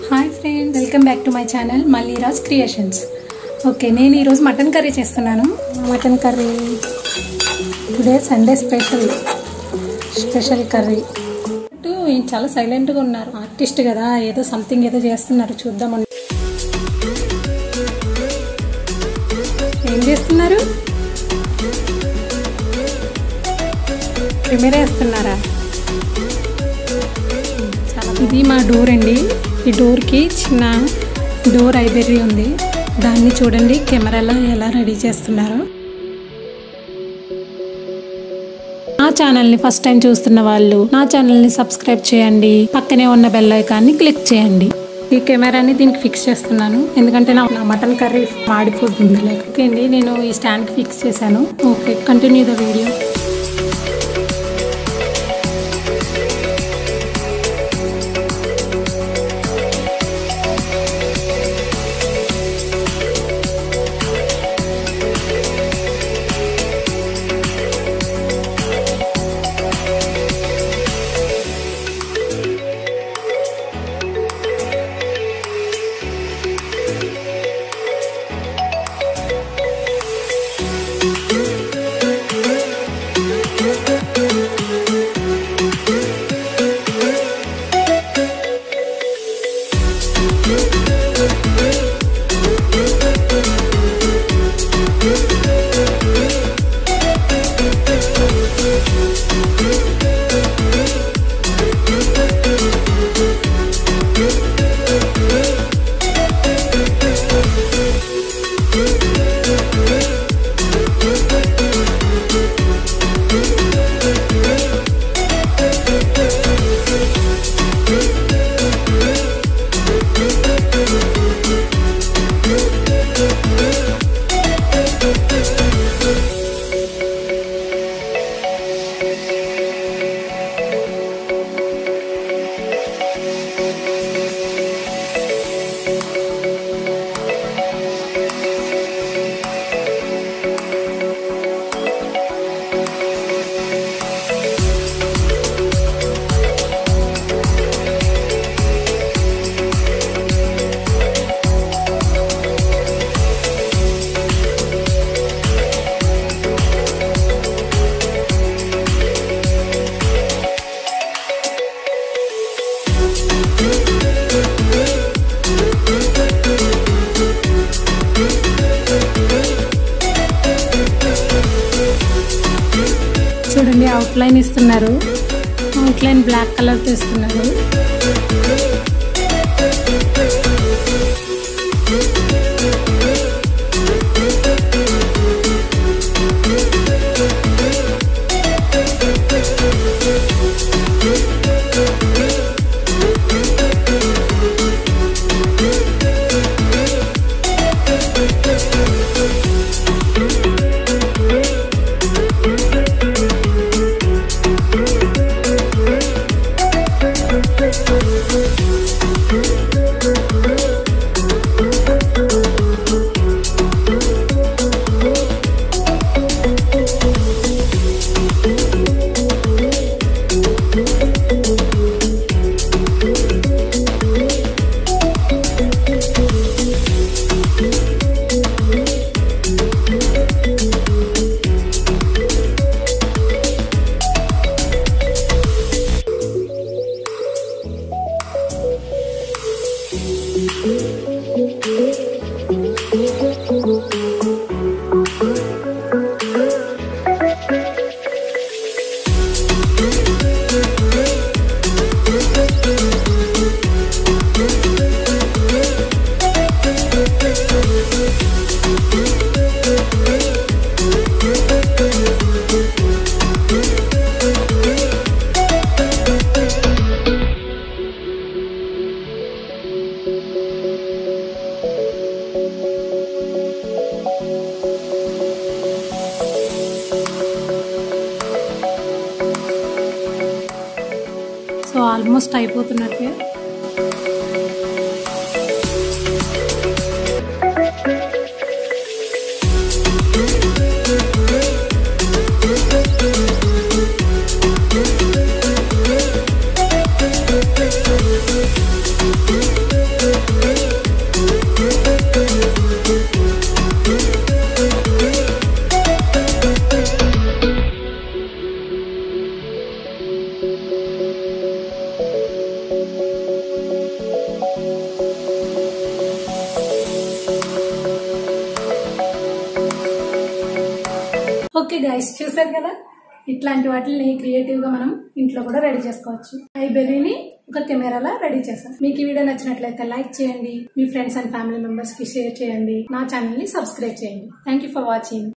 hi friend welcome back to my channel Malliraj creations okay నేను ఈరోజు mutton curry చేస్తున్నాను mutton curry today Sunday special special curry ఈయన చాలా సైలెంట్గా ఉన్నారు ఆర్టిస్ట్ కదా ఏదో సంథింగ్ ఏదో చేస్తున్నారు చూద్దాం ఏం చేస్తున్నారు కెమెరా వేస్తున్నారా చాలా ఇది మా డోర్ అండి ఈ డోర్కి చిన్న డోర్ ఐబెర్రీ ఉంది దాన్ని చూడండి కెమెరాలో ఎలా రెడీ చేస్తున్నారో నా ఛానల్ని ఫస్ట్ టైం చూస్తున్న వాళ్ళు నా ఛానల్ని సబ్స్క్రైబ్ చేయండి పక్కనే ఉన్న బెల్ ఐకాన్ని క్లిక్ చేయండి ఈ కెమెరాని దీనికి ఫిక్స్ చేస్తున్నాను ఎందుకంటే నా నా మటన్ కర్రీ మాడిపోతుంది ఓకే అండి నేను ఈ స్టాండ్కి ఫిక్స్ చేశాను ఓకే కంటిన్యూ ద వీడియో చూడండి అవుట్లైన్ ఇస్తున్నారు అవుట్లైన్ బ్లాక్ కలర్ తీస్తున్నారు సో ఆల్మోస్ట్ అయిపోతున్నట్టే ఓకే గైస్ చూసారు కదా ఇట్లాంటి వాటిని క్రియేటివ్ గా మనం ఇంట్లో కూడా రెడీ చేసుకోవచ్చు ఐబెర్రీని ఒక కెమెరాలా రెడీ చేస్తాం మీకు ఈ వీడియో నచ్చినట్లయితే లైక్ చేయండి మీ ఫ్రెండ్స్ అండ్ ఫ్యామిలీ మెంబర్స్ కి షేర్ చేయండి నా ఛానల్ ని సబ్స్క్రైబ్ చేయండి థ్యాంక్ యూ ఫర్ వాచింగ్